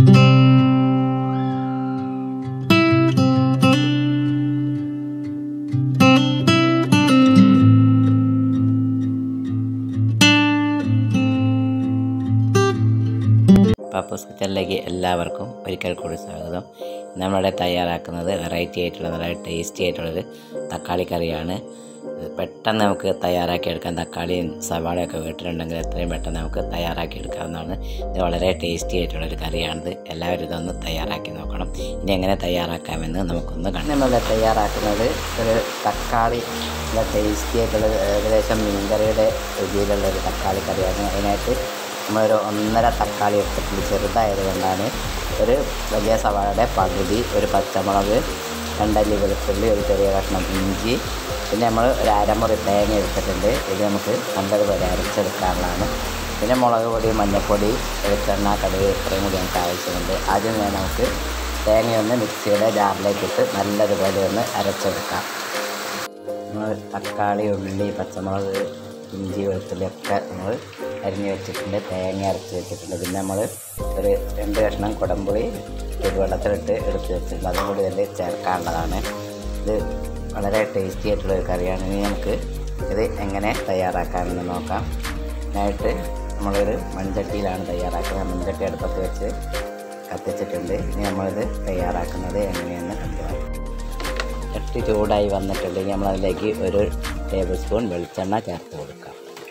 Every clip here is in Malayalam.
പപ്പസ് കിച്ചണിലേക്ക് എല്ലാവർക്കും ഒരിക്കൽ കൂടി സ്വാഗതം നമ്മളിവിടെ തയ്യാറാക്കുന്നത് വെറൈറ്റി ആയിട്ടുള്ള നല്ല ടേസ്റ്റി ആയിട്ടുള്ളൊരു തക്കാളി കറിയാണ് ഇത് പെട്ടെന്ന് നമുക്ക് തയ്യാറാക്കി എടുക്കാം തക്കാളിയും സവാളയൊക്കെ വീട്ടിലുണ്ടെങ്കിൽ എത്രയും പെട്ടെന്ന് നമുക്ക് തയ്യാറാക്കി എടുക്കാവുന്നതാണ് ഇത് വളരെ ടേസ്റ്റി ആയിട്ടുള്ളൊരു കറിയാണിത് എല്ലാവരും ഇതൊന്ന് തയ്യാറാക്കി നോക്കണം ഇനി എങ്ങനെ തയ്യാറാക്കാമെന്ന് നമുക്കൊന്ന് കാണാം നമ്മൾ തയ്യാറാക്കുന്നത് ഒരു തക്കാളി നല്ല ടേസ്റ്റി ആയിട്ടുള്ള ഏകദേശം മീൻകറിയുടെ രുചിയിലുള്ള ഒരു തക്കാളി കറിയാണ് അതിനായിട്ട് നമ്മളൊരു ഒന്നര തക്കാളി എടുത്തിട്ടുണ്ട് ചെറുതായത് കൊണ്ടാണ് ഒരു വലിയ സവാളയുടെ പകുതി ഒരു പച്ചമുളക് രണ്ടല്ലി വെളുത്തുള്ളി ഒരു ചെറിയ കഷ്ണം ഇഞ്ചി പിന്നെ നമ്മൾ ഒരു അരമുറി തേങ്ങ എടുത്തിട്ടുണ്ട് ഇത് നമുക്ക് നല്ലതുപോലെ അരച്ചെടുക്കാനുള്ളതാണ് പിന്നെ മുളക് പൊടി മഞ്ഞൾപ്പൊടി വെളിച്ചെണ്ണ കടുക് ഇത്രയും കൂടി നമുക്ക് ആവശ്യമുണ്ട് ആദ്യം തന്നെ നമുക്ക് തേങ്ങയൊന്ന് മിക്സിയുടെ ജാറിലേക്ക് ഇട്ട് നല്ലതുപോലെ ഒന്ന് അരച്ചെടുക്കാം നമ്മൾ തക്കാളി ഉള്ളി പച്ചമുളക് ഇഞ്ചി വെളുത്തുള്ളി ഒക്കെ നമ്മൾ അരിഞ്ഞ് വെച്ചിട്ടുണ്ട് തേങ്ങ അരച്ച് വെച്ചിട്ടുണ്ട് പിന്നെ നമ്മൾ ഒരു രണ്ട് കഷ്ണം കുടംപുളി ചുടുവെള്ളത്തിലിട്ട് എടുത്ത് വെച്ചിട്ടുണ്ട് അതും കൂടി ഇതിൽ ചേർക്കാനുള്ളതാണ് ഇത് വളരെ ടേസ്റ്റി ആയിട്ടുള്ള ഒരു കറിയാണ് ഇനി നമുക്ക് ഇത് എങ്ങനെ തയ്യാറാക്കാമെന്ന് നോക്കാം അതിനായിട്ട് നമ്മളൊരു മൺചട്ടിയിലാണ് തയ്യാറാക്കുന്നത് മൺചട്ടി അടുപ്പത്ത് വെച്ച് കത്തിച്ചിട്ടുണ്ട് ഇനി നമ്മളിത് തയ്യാറാക്കുന്നത് എങ്ങനെയെന്ന് കണ്ടുപോകാം ചട്ടി ചൂടായി വന്നിട്ടുണ്ടെങ്കിൽ നമ്മളതിലേക്ക് ഒരു ടേബിൾ സ്പൂൺ വെളിച്ചെണ്ണ ചേർത്ത് കൊടുക്കാം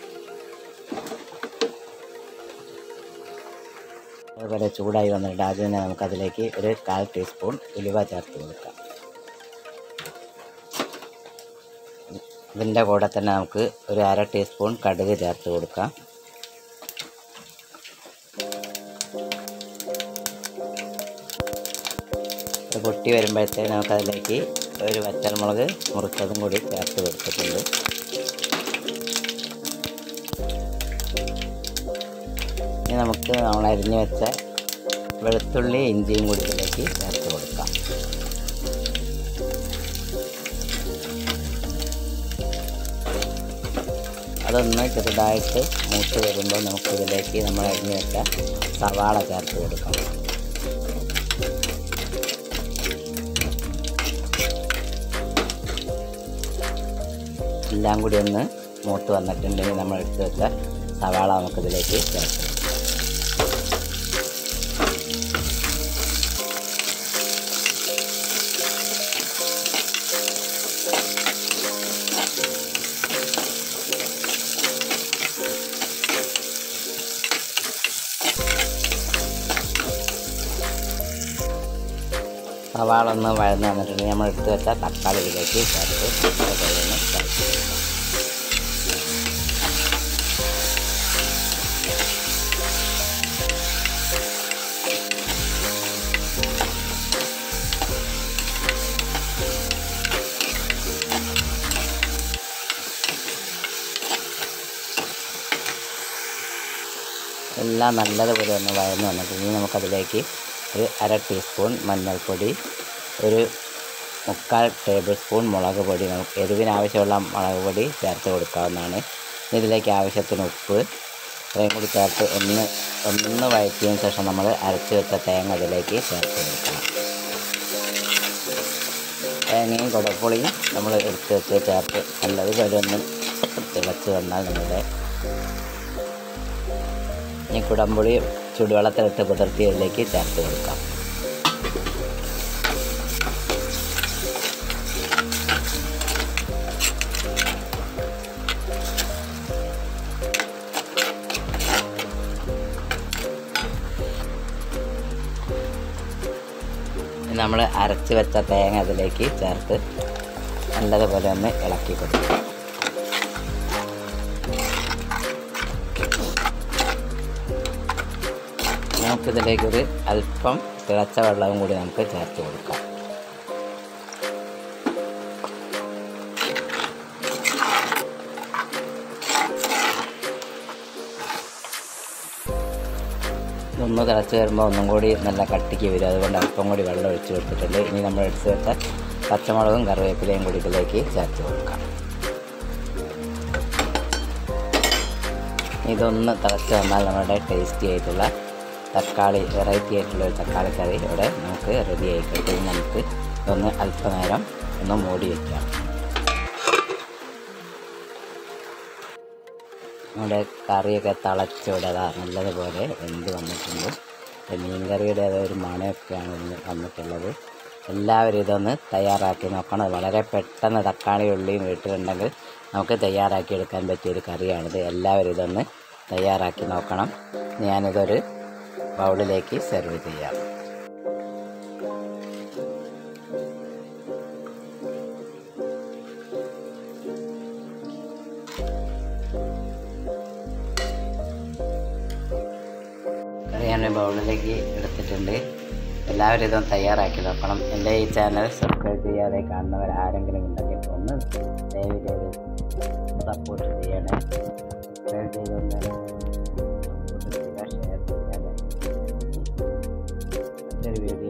അതുപോലെ ചൂടായി വന്നിട്ട് ആദ്യം തന്നെ നമുക്കതിലേക്ക് ഒരു കാൽ ടീസ്പൂൺ ഉലുവ ചേർത്ത് കൊടുക്കാം ഇതിൻ്റെ കൂടെ തന്നെ നമുക്ക് ഒരു അര ടീസ്പൂൺ കടുക് ചേർത്ത് കൊടുക്കാം ഇത് പൊട്ടി വരുമ്പോഴത്തേക്ക് നമുക്കതിലേക്ക് ഒരു വറ്റൽമുളക് മുറിച്ചതും കൂടി ചേർത്ത് കൊടുത്തിട്ടുണ്ട് ഇനി നമുക്ക് നമ്മൾ അരിഞ്ഞു വെച്ച വെളുത്തുള്ളി ഇഞ്ചിയും കൂടി ഇതിലേക്ക് ചേർത്ത് കൊടുക്കാം അതൊന്ന് ചെറുതായിട്ട് മൂത്ത് വരുമ്പോൾ നമുക്കിതിലേക്ക് നമ്മൾ അരിഞ്ഞു വെച്ച സവാള ചേർത്ത് കൊടുക്കാം എല്ലാം കൂടി ഒന്ന് മൂത്ത് വന്നിട്ടുണ്ടെങ്കിൽ നമ്മൾ എടുത്ത് വെച്ച സവാള നമുക്കിതിലേക്ക് ചേർത്ത് കൊടുക്കാം. സവാള ഒന്ന് വഴന്ന് വന്നിട്ടുണ്ടെങ്കിൽ നമ്മൾ എടുത്ത് വെച്ച തക്കാളി ഇതിലേക്ക് ചേർത്ത് അതുപോലെ ഒന്ന് ചേർത്ത് കൊടുക്കാം. എല്ലാം നല്ലതുപോലെ ഒന്ന് വഴന്ന് വന്നിട്ടുണ്ടെങ്കിൽ നമുക്കതിലേക്ക് ഒരു അര ടീസ്പൂൺ മഞ്ഞൾപ്പൊടി ഒരു മുക്കാൽ ടേബിൾ സ്പൂൺ മുളക് പൊടി നമുക്ക് എരിവിനാവശ്യമുള്ള മുളക് പൊടി ചേർത്ത് കൊടുക്കാവുന്നതാണ് ഇനി ഇതിലേക്ക് ആവശ്യത്തിന് ഉപ്പ് ഇത്രയും കൂടി ചേർത്ത് ഒന്ന് ഒന്ന് വഴറ്റിയതിന് ശേഷം നമ്മൾ അരച്ച് വെച്ച തേങ്ങ അതിലേക്ക് ചേർത്ത് കൊടുക്കണം തേങ്ങയും കുടപ്പുളിയും നമ്മൾ എടുത്ത് വെച്ച് ചേർത്ത് നല്ലതുപോലെ ഒന്ന് തിളച്ച് വന്നാൽ നമ്മുടെ ഈ കുടംപുളി ചുടുവെള്ളത്തിലിട്ട് കുതിർത്തി ഇതിലേക്ക് ചേർത്ത് കൊടുക്കാം നമ്മൾ അരച്ച് വെച്ച തേങ്ങ അതിലേക്ക് ചേർത്ത് നല്ലതുപോലെ ഒന്ന് ഇളക്കി കൊടുക്കാം നമുക്കിതിലേക്ക് ഒരു അല്പം തിളച്ച വെള്ളവും കൂടി നമുക്ക് ചേർത്ത് കൊടുക്കാം ഇതൊന്ന് തിളച്ച് വരുമ്പോൾ ഒന്നും കൂടി നല്ല കട്ടിക്ക് വരും അതുകൊണ്ട് അല്പം കൂടി വെള്ളം ഒഴിച്ച് കൊടുത്തിട്ടുണ്ട് ഇനി നമ്മൾ എടുത്ത് വെച്ച പച്ചമുളകും കറിവേപ്പിലയും കൂടി ഇതിലേക്ക് ചേർത്ത് കൊടുക്കാം ഇതൊന്ന് തിളച്ച് വന്നാൽ നമ്മുടെ ടേസ്റ്റി ആയിട്ടുള്ള തക്കാളി വെറൈറ്റി ആയിട്ടുള്ള ഒരു തക്കാളി കറി ഇവിടെ നമുക്ക് റെഡി ആയി കഴിഞ്ഞ് നമുക്ക് ഇതൊന്ന് അല്പനേരം ഒന്ന് മൂടി വയ്ക്കാം നമ്മുടെ കറിയൊക്കെ തിളച്ചിവിടെ അതാ നല്ലതുപോലെ വെന്ത് വന്നിട്ടുണ്ട് ഇപ്പം മീൻകറിയുടെ അതേ ഒരു മണമൊക്കെയാണ് ഇന്ന് വന്നിട്ടുള്ളത് എല്ലാവരും ഇതൊന്ന് തയ്യാറാക്കി നോക്കണം വളരെ പെട്ടെന്ന് തക്കാളി ഉള്ളിയും വീട്ടിലുണ്ടെങ്കിൽ നമുക്ക് തയ്യാറാക്കി എടുക്കാൻ പറ്റിയൊരു കറിയാണിത് എല്ലാവരും ഇതൊന്ന് തയ്യാറാക്കി നോക്കണം ഞാനിതൊരു ബൗളിലേക്ക് സെർവ് ചെയ്യാം കറി ഞാൻ ബൗളിലേക്ക് എടുത്തിട്ടുണ്ട് എല്ലാവരും ഇതൊന്ന് തയ്യാറാക്കി നോക്കണം എൻ്റെ ഈ ചാനൽ സബ്സ്ക്രൈബ് ചെയ്യാതെ കാണുന്നവർ ആരെങ്കിലും ഉണ്ടെങ്കിൽ ഒന്ന് ദയവ് ചെയ്ത് സപ്പോർട്ട് ചെയ്യണേ സബ്സ്ക്രൈബ് ചെയ്തൊന്ന് സപ്പോർട്ട് ചെയ്യുക ഷെയർ ചെയ്യുക like ചെയ്യുക. മറ്റൊരു വീഡിയോ